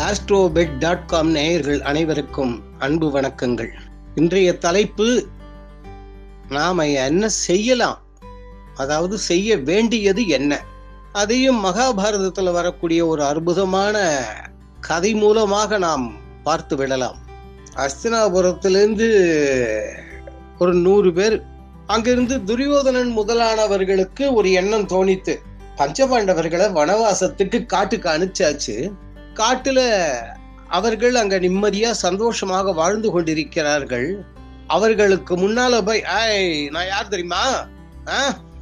ஆஸ்ட்ரோபெட் dot com நேயர்கள் அனைவருக்கும் அன்பு வணக்கங்கள் இன்றைய தலைப்பு நாம என்ன செய்யலாம் அதாவது செய்ய வேண்டியது என்ன அதையும் மகாபாரதத்தில் வரக்கூடிய ஒரு அற்புதமான கதை மூலமாக நாம் பார்த்து விடலாம் அஸ்தினாபுரத்திலிருந்து ஒரு நூறு பேர் அங்கிருந்து துரியோதனன் முதலானவர்களுக்கு ஒரு எண்ணம் தோணித்து பஞ்சபாண்டவர்களை வனவாசத்துக்கு காட்டுக்கு அனுப்பிச்சாச்சு காட்டுல அவர்கள் அங்க நிம்மதியா சந்தோஷமாக வாழ்ந்து கொண்டிருக்கிறார்கள் அவர்களுக்கு முன்னால போய் ஐய் நான் யார் தெரியுமா ஆ?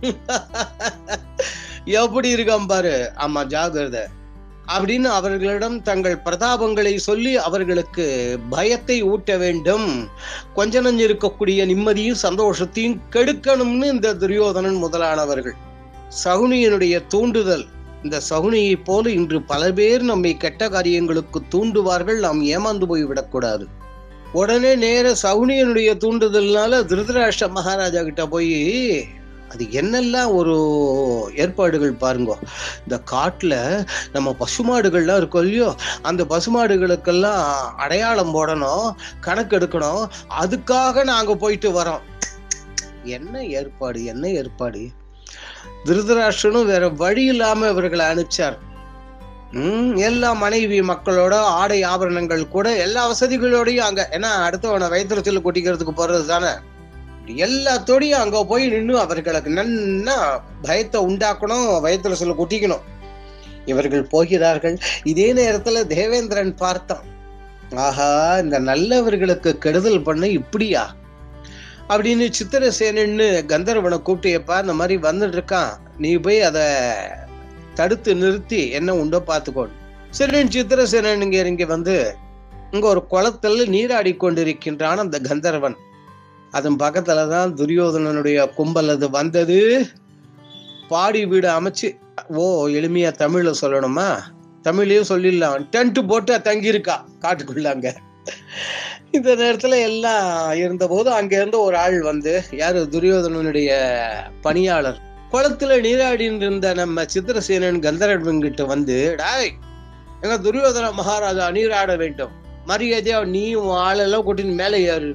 எப்படி இருக்கான் பாரு ஆமா ஜாகிரத அப்படின்னு அவர்களிடம் தங்கள் பிரதாபங்களை சொல்லி அவர்களுக்கு பயத்தை ஊட்ட வேண்டும் கொஞ்ச நஞ்சு இருக்கக்கூடிய நிம்மதியும் சந்தோஷத்தையும் கெடுக்கணும்னு இந்த துரியோதனன் முதலானவர்கள் சகுனியனுடைய தூண்டுதல் இந்த சகுனியைப் போல இன்று பல பேர் நம்மை கெட்ட காரியங்களுக்கு தூண்டுவார்கள் நாம் ஏமாந்து போய் விடக்கூடாது உடனே நேர சகுனியனுடைய தூண்டுதல்னால திருதராஷ்டிர மகாராஜா கிட்ட போய் அது என்னெல்லாம் ஒரு ஏற்பாடுகள் பாருங்க இந்த காட்டுல நம்ம பசுமாடுகள்லாம் இருக்கும் இல்லையோ அந்த பசுமாடுகளுக்கெல்லாம் அடையாளம் போடணும் கணக்கெடுக்கணும் அதுக்காக நாங்க போயிட்டு வரோம் என்ன ஏற்பாடு என்ன ஏற்பாடு திருதராஷ்டிரனும் வேற வழி இல்லாம இவர்களை அனுப்பிச்சார் உம் எல்லா மனைவி மக்களோட ஆடை ஆபரணங்கள் கூட எல்லா வசதிகளோடையும் அங்க ஏன்னா அடுத்தவனை வயிற்றுல கொட்டிக்கிறதுக்கு போறது தானே எல்லாத்தோடையும் அங்க போய் நின்று அவர்களுக்கு நன்னா பயத்தை உண்டாக்கணும் வயிற்றுல சொல்ல கொட்டிக்கணும் இவர்கள் போகிறார்கள் இதே நேரத்துல தேவேந்திரன் பார்த்தான் ஆஹா இந்த நல்லவர்களுக்கு கெடுதல் பண்ண இப்படியா அப்படின்னு சித்திரசேனன்னு கந்தர்வனை கூப்பிட்டியப்பா இந்த மாதிரி வந்துட்டு இருக்கான் நீ போய் அதை தடுத்து நிறுத்தி என்ன உண்டோ பார்த்துக்கோ சரி சித்திரசேனன் இங்க இங்க வந்து இங்க ஒரு குளத்தில் நீராடி கொண்டிருக்கின்றான் அந்த கந்தர்வன் அதன் பக்கத்துல தான் துரியோதனனுடைய கும்பல் அது வந்தது பாடி வீடு அமைச்சு ஓ எளிமையா தமிழ்ல சொல்லணுமா தமிழ்லயும் சொல்லிடலாம் டென்ட் போட்டு தங்கியிருக்கா காட்டுக்குள்ள அங்க இந்த நேரத்துல எல்லாம் இருந்தபோது அங்க இருந்து ஒரு ஆள் வந்து யாரு துரியோதனனுடைய பணியாளர் குளத்துல நீராடின்னு இருந்த நம்ம சித்திரசேனன் கந்தரவன் கிட்ட வந்து டாய் எங்க துரியோதன மகாராஜா நீராட வேண்டும் மரியாதையா நீ உன் ஆளெல்லாம் கூட்டின்னு மேலே ஏறு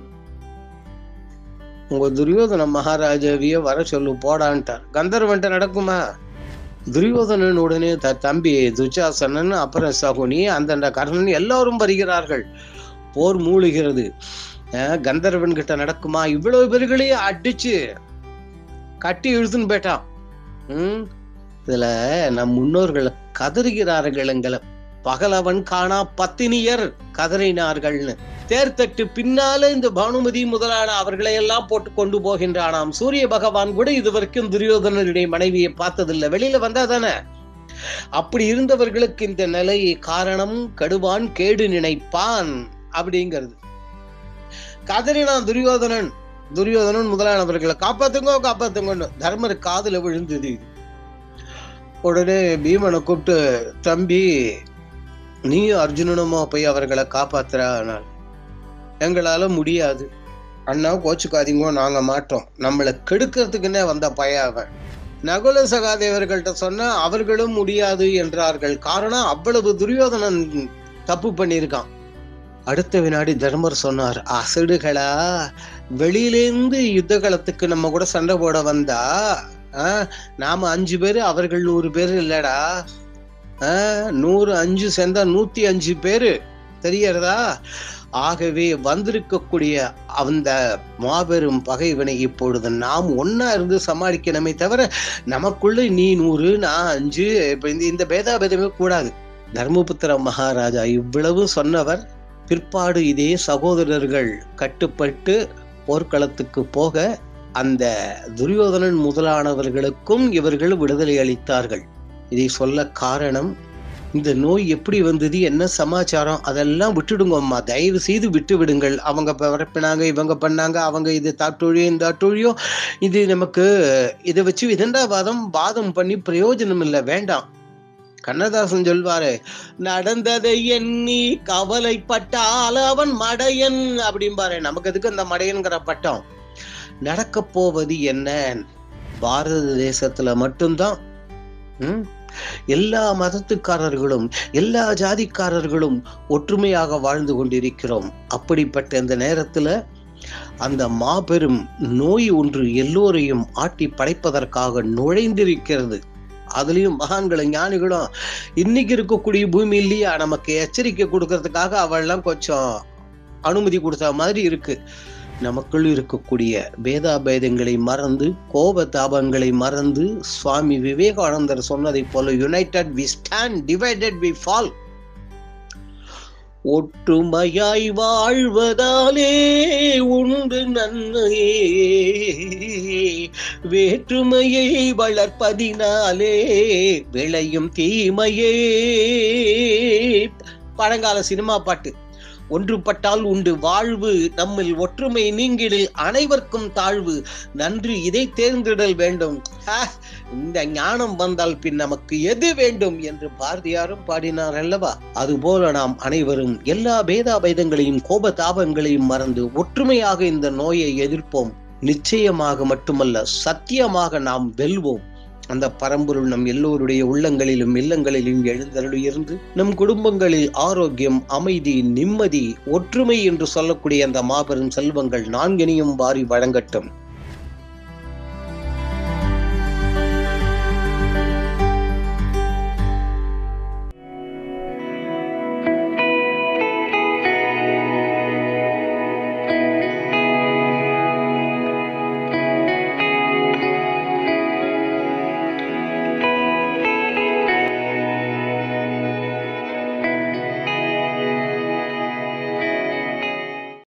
உங்க துரியோதன மகாராஜாவையே வர சொல்லு போடான்ட்டார் கந்தர்வன்ட்ட நடக்குமா துரியோதனன் உடனே த தம்பி துச்சாசனன் அப்புறம் சகுனி அந்தண்ட கர்ணன் எல்லாரும் வருகிறார்கள் போர் மூழுகிறது அஹ் கந்தர்வன் கிட்ட நடக்குமா இவ்வளவு பேர்களையும் அடிச்சு கட்டி இழுத்துன்னு போயிட்டான் உம் இதுல நம் முன்னோர்கள் கதறுகிறார்கள் எங்களை பகலவன் காணா பத்தினியர் கதறினார்கள்னு தேர்தட்டு பின்னால இந்த பானுமதி முதலான அவர்களை எல்லாம் போட்டு கொண்டு போகின்றானாம் சூரிய பகவான் கூட இதுவரைக்கும் துரியோதனனுடைய மனைவியை பார்த்ததில்லை வெளியில வந்தா தானே அப்படி இருந்தவர்களுக்கு இந்த நிலை காரணம் கடுவான் கேடு நினைப்பான் அப்படிங்கிறது கதறினான் துரியோதனன் துரியோதனன் முதலானவர்களை காப்பாத்துங்கோ காப்பாத்துங்கன்னு தர்மர் காதுல விழுந்தது இது. உடனே பீமனை கூப்பிட்டு தம்பி நீயும் அர்ஜுனனுமா போய் அவர்களை காப்பாத்துறானால் எங்களால முடியாது அண்ணா கோச்சுக்காதீங்கோ நாங்க மாட்டோம் நம்மளை கெடுக்கிறதுக்குன்னே வந்த பையன் அவன் நகுல சகாதேவர்கள்ட்ட சொன்னா அவர்களும் முடியாது என்றார்கள் காரணம் அவ்வளவு துரியோதனன் தப்பு பண்ணியிருக்கான் அடுத்த வினாடி தர்மர் சொன்னார் அசடுகளா வெளியிலேருந்து யுத்த களத்துக்கு நம்ம கூட சண்டை போட வந்தா ஆ, நாம அஞ்சு பேரு அவர்கள் நூறு பேர் இல்லடா ஆ, நூறு அஞ்சு சேர்ந்தா நூத்தி அஞ்சு பேரு தெரியறதா ஆகவே வந்திருக்கக்கூடிய அந்த மாபெரும் பகைவனை இப்பொழுது நாம் ஒன்னா இருந்து சமாளிக்கணுமே தவிர நமக்குள்ள நீ நூறு நான் அஞ்சு இப்ப இந்த இந்த பேதாபேதமே கூடாது தர்மபுத்திர மகாராஜா இவ்வளவு சொன்னவர் பிற்பாடு இதே சகோதரர்கள் கட்டுப்பட்டு போர்க்களத்துக்கு போக அந்த துரியோதனன் முதலானவர்களுக்கும் இவர்கள் விடுதலை அளித்தார்கள் இதை சொல்ல காரணம் இந்த நோய் எப்படி வந்தது என்ன சமாச்சாரம் அதெல்லாம் விட்டுடுங்க அம்மா தயவு செய்து விட்டு விடுங்கள் அவங்க பரப்பினாங்க இவங்க பண்ணாங்க அவங்க இது தாட்டொழியோ இந்த தாட்டொழியோ இது நமக்கு இதை வச்சு விதண்டாவாதம் வாதம் பண்ணி பிரயோஜனம் இல்லை வேண்டாம் கண்ணதாசன் சொல்வாரு நடந்ததை எண்ணி கவலைப்பட்டால் அவன் மடையன் அப்படிம்பாரு நமக்கு எதுக்கு அந்த மடையன்கிற பட்டம் நடக்க போவது என்ன பாரத தேசத்துல மட்டும்தான் ம், எல்லா மதத்துக்காரர்களும் எல்லா ஜாதிக்காரர்களும் ஒற்றுமையாக வாழ்ந்து கொண்டிருக்கிறோம் அப்படிப்பட்ட இந்த நேரத்துல அந்த மாபெரும் நோய் ஒன்று எல்லோரையும் ஆட்டி படைப்பதற்காக நுழைந்திருக்கிறது அதுலயும் மகான்களும் ஞானிகளும் இன்னைக்கு இருக்கக்கூடிய பூமி இல்லையா நமக்கு எச்சரிக்கை கொடுக்கறதுக்காக அவள்லாம் கொஞ்சம் அனுமதி கொடுத்த மாதிரி இருக்கு நமக்குள் இருக்கக்கூடிய பேதாபேதங்களை மறந்து கோப தாபங்களை மறந்து சுவாமி விவேகானந்தர் சொன்னதைப் போல united we stand divided we fall ஒற்றுமையாய் வாழ்வதாலே உண்டு நன்மையே வேற்றுமையை வளர்ப்பதினாலே விளையும் தீமையே பழங்கால சினிமா பாட்டு ஒன்றுபட்டால் உண்டு வாழ்வு நம்மில் ஒற்றுமை நீங்கிடில் அனைவருக்கும் தாழ்வு நன்றி இதை தேர்ந்திடல் வேண்டும் ஹா, இந்த ஞானம் வந்தால் பின் நமக்கு எது வேண்டும் என்று பாரதியாரும் பாடினார் அல்லவா அதுபோல நாம் அனைவரும் எல்லா பேதாபேதங்களையும் கோப தாபங்களையும் மறந்து ஒற்றுமையாக இந்த நோயை எதிர்ப்போம் நிச்சயமாக மட்டுமல்ல சத்தியமாக நாம் வெல்வோம் அந்த பரம்பொருள் நம் எல்லோருடைய உள்ளங்களிலும் இல்லங்களிலும் எழுந்தருளியிருந்து நம் குடும்பங்களில் ஆரோக்கியம் அமைதி நிம்மதி ஒற்றுமை என்று சொல்லக்கூடிய அந்த மாபெரும் செல்வங்கள் நான்கினையும் வாரி வழங்கட்டும்